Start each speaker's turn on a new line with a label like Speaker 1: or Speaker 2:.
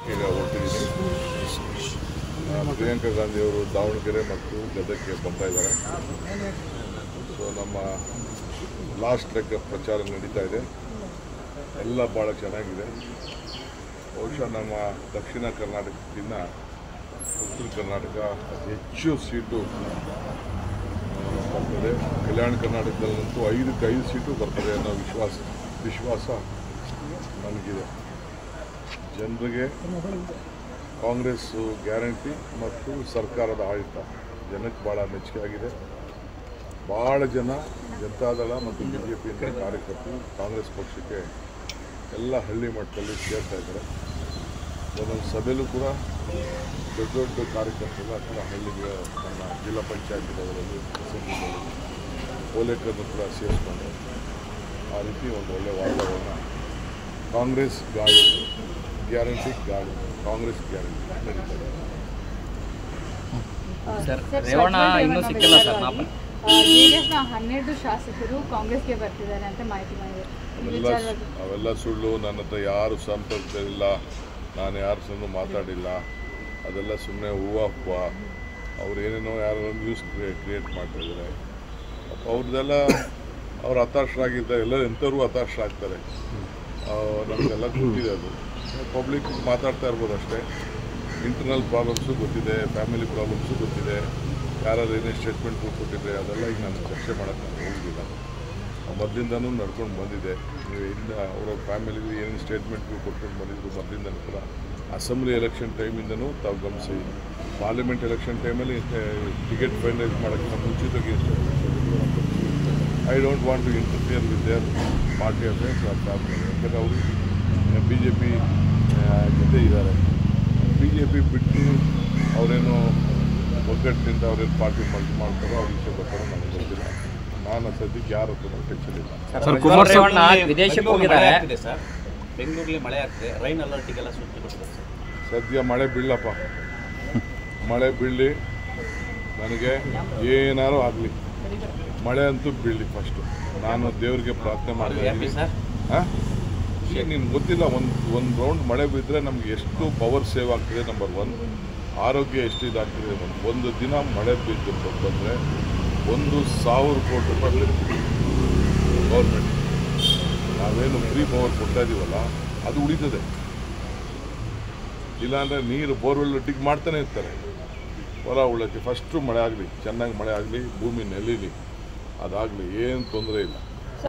Speaker 1: ಈಗ ಹೊರಟಿದ್ದೀನಿ ಆ, ಪ್ರಿಯಾಂಕಾ ಗಾಂಧಿಯವರು ದಾವಣಗೆರೆ ಮತ್ತು ಗದಗಕ್ಕೆ ಬರ್ತಾ ಇದ್ದಾರೆ ಸೊ ನಮ್ಮ ಲಾಸ್ಟ್ ಲೆಗ್ ಪ್ರಚಾರ ನಡೀತಾ ಇದೆ ಎಲ್ಲ ಭಾಳ ಚೆನ್ನಾಗಿದೆ ಬಹುಶಃ ನಮ್ಮ ದಕ್ಷಿಣ ಕರ್ನಾಟಕಕ್ಕಿಂತ ಉತ್ತರ ಕರ್ನಾಟಕ ಅತಿ ಹೆಚ್ಚು ಸೀಟು ಆ, ಬರ್ತದೆ ಕಲ್ಯಾಣ ಕರ್ನಾಟಕದಲ್ಲಂತೂ ಐದಕ್ಕೆ ಐದು ಸೀಟು ಬರ್ತದೆ ಅನ್ನೋ ವಿಶ್ವಾಸ ವಿಶ್ವಾಸ ನನಗಿದೆ ಜನರಿಗೆ ಕಾಂಗ್ರೆಸ್ಸು ಗ್ಯಾರಂಟಿ ಮತ್ತು ಸರ್ಕಾರದ ಆಡಳಿತ ಜನಕ್ಕೆ ಭಾಳ ಮೆಚ್ಚುಗೆ ಆಗಿದೆ ಭಾಳ ಜನ ಜನತಾದಳ ಮತ್ತು ಬಿ ಜೆ ಪಿಯಿಂದ ಕಾರ್ಯಕರ್ತರು ಕಾಂಗ್ರೆಸ್ ಪಕ್ಷಕ್ಕೆ ಎಲ್ಲ ಹಳ್ಳಿ ಮಟ್ಟದಲ್ಲಿ ಸೇರ್ತಾ ಇದ್ದಾರೆ ಒಂದೊಂದು ಸಭೆಯಲ್ಲೂ ಕೂಡ ದೊಡ್ಡ ದೊಡ್ಡ ಕಾರ್ಯಕರ್ತರೆಲ್ಲ ಕೂಡ ಹಳ್ಳಿಗೆ ನಮ್ಮ ಜಿಲ್ಲಾ ಪಂಚಾಯತ್ ಲೆವೆಲಲ್ಲಿ ಅಸೆಂಬ್ಲಿ ಲೆವೆಲಲ್ಲಿ ಓಲೇಕರ್ನು ಕೂಡ ಸೇರಿಸ್ಕೊಂಡು ಆ ರೀತಿ ಒಂದು ಒಳ್ಳೆಯ ವಾತಾವರಣ ಕಾಂಗ್ರೆಸ್ ಗಾಳಿ ಗ್ಯಾರಂಟಿ ಗಾಳಿ ಕಾಂಗ್ರೆಸ್ ಗ್ಯಾರಂಟಿ ನಡೀತಾ ಇದೆ
Speaker 2: ಸರ್
Speaker 3: ಸರ್,
Speaker 2: ರೇವಣ್ಣ
Speaker 3: ಸಚಿವ
Speaker 2: ಇನ್ನೂ
Speaker 3: ರೇವಣ್ಣ
Speaker 2: ಸಿಕ್ಕಿಲ್ಲ ಸರ್
Speaker 3: ವಿಚಾರವಾಗಿ,
Speaker 2: ಮಾಪ
Speaker 3: ಆ, ಜೆಡಿಎಸ್ನ ಹನ್ನೆರಡು ಶಾಸಕರು ಕಾಂಗ್ರೆಸ್ಗೆ ಬರ್ತಿದ್ದಾರೆ ಅಂತ ಮಾಹಿತಿ ಬಂದಿದೆ ಈ
Speaker 1: ಅವೆಲ್ಲ
Speaker 3: ವಿಚಾರವಾಗಿ
Speaker 1: ಅವೆಲ್ಲ ಸುಳ್ಳು ನನ್ನ ಹತ್ರ ಯಾರು ಸಂಪರ್ಕದಲ್ಲಿಲ್ಲ ನಾನು ಯಾರ ಸಹ ಮಾತಾಡಿಲ್ಲ ಅದೆಲ್ಲ ಸುಮ್ಮನೆ ಹೂವಾಪ್ಪ ಅವ್ರು ಏನೇನೋ ಯಾರೋ ನ್ಯೂಸ್ ಕ್ರಿಯೇಟ್ ಮಾಡ್ತಾ ಇದ್ದಾರೆ ಅವ್ರದ್ದೆಲ್ಲ ಅವ್ರು ಹತಾಶರಾಗಿದ್ದಾರೆ ಎಲ್ಲ ಎಂಥವ್ರು ಹತಾಶರಾಗ್ತಾರೆ ನಮಗೆಲ್ಲ ಗೊತ್ತಿದೆ ಅದು ಪಬ್ಲಿಕ್ ಮಾತಾಡ್ತಾ ಇರ್ಬೋದು ಅಷ್ಟೇ ಇಂಟರ್ನಲ್ ಪ್ರಾಬ್ಲಮ್ಸು ಗೊತ್ತಿದೆ ಫ್ಯಾಮಿಲಿ ಪ್ರಾಬ್ಲಮ್ಸು ಗೊತ್ತಿದೆ ಯಾರು ಏನೇ ಸ್ಟೇಟ್ಮೆಂಟ್ ಕೊಟ್ಟಿದ್ರೆ ಅದೆಲ್ಲ ಈಗ ನಾನು ಚರ್ಚೆ ಮಾಡೋಕ್ಕೆ ನಾನು ಹೋಗಿಲ್ಲ ಮೊದಲಿಂದನೂ ನಡ್ಕೊಂಡು ಬಂದಿದೆ ನೀವು ಇಲ್ಲ ಅವರ ಫ್ಯಾಮಿಲಿಗೆ ಏನೇನು ಸ್ಟೇಟ್ಮೆಂಟ್ಗಳು ಕೊಟ್ಕೊಂಡು ಬಂದಿದ್ರು ಮೊದಲಿಂದನೂ ಕೂಡ ಅಸೆಂಬ್ಲಿ ಎಲೆಕ್ಷನ್ ಟೈಮಿಂದನೂ ತಾವು ಗಮನಿಸಿ ಪಾರ್ಲಿಮೆಂಟ್ ಎಲೆಕ್ಷನ್ ಟೈಮಲ್ಲಿ ಟಿಕೆಟ್ ಫೈನಲೈಸ್ ಮಾಡೋಕ್ಕಿಂತ ಮುಂಚಿತವಾಗಿ I don't want to interfere with their party affairs or family ಯಾಕಂದರೆ ಅವರು ಬಿ ಜೆ ಪಿ ಜೊತೆ ಇದ್ದಾರೆ ಬಿ ಜೆ ಪಿ ಬಿಟ್ಟು ಅವರೇನು ಒಗ್ಗಟ್ಟಿನಿಂದ ಅವ್ರೇನು ಪಾರ್ಟಿ ಮಾಡಿ ಮಾಡ್ತಾರೋ ಅವ್ರ ವಿಷಯ ಬರ್ತಾರೋ ನನಗೆ ಗೊತ್ತಿಲ್ಲ ನಾನು ಸದ್ಯಕ್ಕೆ ಯಾರ ಹತ್ರ ಟೆನ್ಷನ್ ಇಲ್ಲ
Speaker 2: ಸರ್ ಕುಮಾರ್ ರೇವಣ್ಣ ವಿದೇಶಕ್ಕೆ ಹೋಗಿದ್ದಾರೆ
Speaker 4: ಆಗ್ತಿದೆ ಸರ್ ಬೆಂಗಳೂರಲ್ಲಿ ಮಳೆ ಆಗ್ತಿದೆ ರೈನ್ ಅಲರ್ಟಿಗೆಲ್ಲ ಸೂಚನೆ ಕೊಟ್ಟಿದ್ದಾರೆ ಸರ್
Speaker 1: ಸದ್ಯ ಮಳೆ ಬೀಳಪ್ಪ ಮಳೆ ಬೀಳಲಿ ನನಗೆ ಏನಾರು ಆಗಲಿ ಮಳೆ ಅಂತೂ ಬೀಳಲಿ ಫಸ್ಟು ನಾನು ದೇವರಿಗೆ ಪ್ರಾರ್ಥನೆ ಮಾಡ್ತಾ
Speaker 4: ಹ್ಯಾಪಿ
Speaker 1: ಇದ್ದೀನಿ
Speaker 4: ಸರ್
Speaker 1: ಹಾಂ ಈಗ ನಿಮ್ಗೆ ಗೊತ್ತಿಲ್ಲ ಒಂದು ಒಂದು ರೌಂಡ್ ಮಳೆ ಬಿದ್ದರೆ ನಮ್ಗೆ ಎಷ್ಟು ಪವರ್ ಸೇವ್ ಆಗ್ತಿದೆ ನಂಬರ್ ಒನ್ ಆರೋಗ್ಯ ಎಷ್ಟು ಇದಾಗ್ತಿದೆ ಒಂದು ಒಂದು ದಿನ ಮಳೆ ಬಿದ್ದು ಬಂದರೆ ಒಂದು ಸಾವಿರ ಕೋಟಿ ರೂಪಾಯಿ ಬೆಳಿತೀವಿ ಗೌರ್ಮೆಂಟ್ ನಾವೇನು ಫ್ರೀ ಪವರ್ ಕೊಡ್ತಾ ಇದೀವಲ್ಲ ಅದು ಉಳಿತದೆ ಇಲ್ಲಾಂದರೆ ನೀರು ಬೋರ್ವೆಲ್ ಡಿಗ್ ಮಾಡ್ತಾನೆ ಇರ್ತಾರೆ ಹೊರ ಉಳ್ಳಕ್ಕೆ ಫಸ್ಟು ಮಳೆ ಆಗಲಿ ಚೆನ್ನಾಗಿ ಮಳೆ ಆಗಲಿ ಭೂಮಿ ನೆಲೀಲಿ ಅದಾಗಲಿ ಏನು ತೊಂದರೆ ಇಲ್ಲ